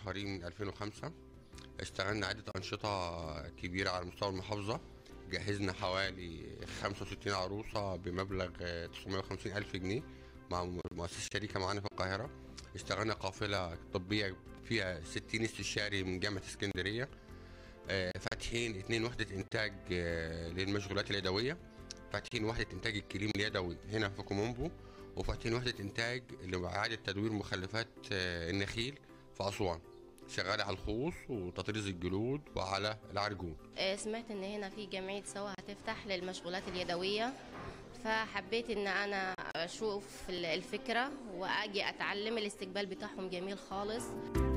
شهرين من 2005 اشتغلنا عدة أنشطة كبيرة على مستوى المحافظة جهزنا حوالي 65 عروسة بمبلغ آه، 950 ألف جنيه مع مؤسسة شريكة معانا في القاهرة اشتغلنا قافلة طبية فيها 60 استشاري من جامعة اسكندرية آه، فاتحين اتنين وحدة إنتاج آه، للمشغولات اليدوية فاتحين وحدة إنتاج الكليم اليدوي هنا في كومومبو وفاتحين وحدة إنتاج لإعادة تدوير مخلفات آه، النخيل في أسوان شغالة على الخوص وتطريز الجلود وعلى العرجون آه، سمعت ان هنا في جمعية سوا هتفتح للمشغولات اليدوية فحبيت ان انا اشوف ال- الفكرة واجي اتعلم الاستقبال بتاعهم جميل خالص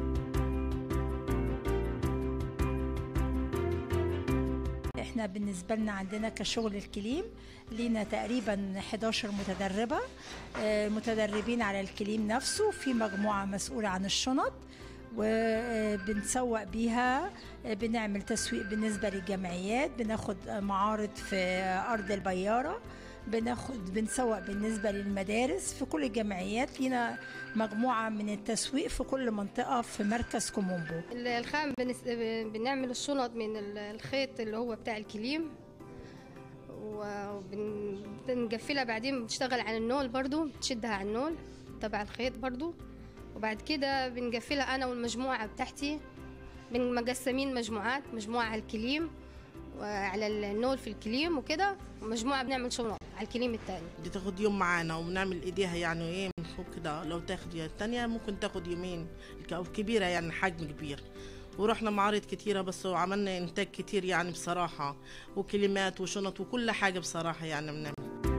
احنا بالنسبة لنا عندنا كشغل الكليم لينا تقريبا 11 متدربة آه، متدربين على الكليم نفسه في مجموعة مسؤولة عن الشنط وبنسوق بيها آه، بنعمل تسويق بالنسبة للجمعيات بناخد آه، معارض في آه، أرض البيارة بناخد بنسوق بالنسبة للمدارس في كل الجمعيات لينا مجموعة من التسويق في كل منطقة في مركز كومومبو الخام بنس... بنعمل الشنط من ال- الخيط اللي هو بتاع الكليم وبنقفلها بعدين بنشتغل على النول برضو بتشدها على النول تبع الخيط برضو وبعد كده بنقفلها انا والمجموعة بتاعتي بن مقسمين مجموعات مجموعة على الكليم وعلى النول في الكليم وكده ومجموعة بنعمل شنط على الكليم التاني دي تاخد يوم معانا وبنعمل ايديها يعني ايه من فوق كده لو تاخد التانية ممكن تاخد يومين او كبيرة يعني حجم كبير ورحنا معارض كتيرة بس وعملنا انتاج كتير يعني بصراحة وكلمات وشنط وكل حاجة بصراحة يعني بنعمل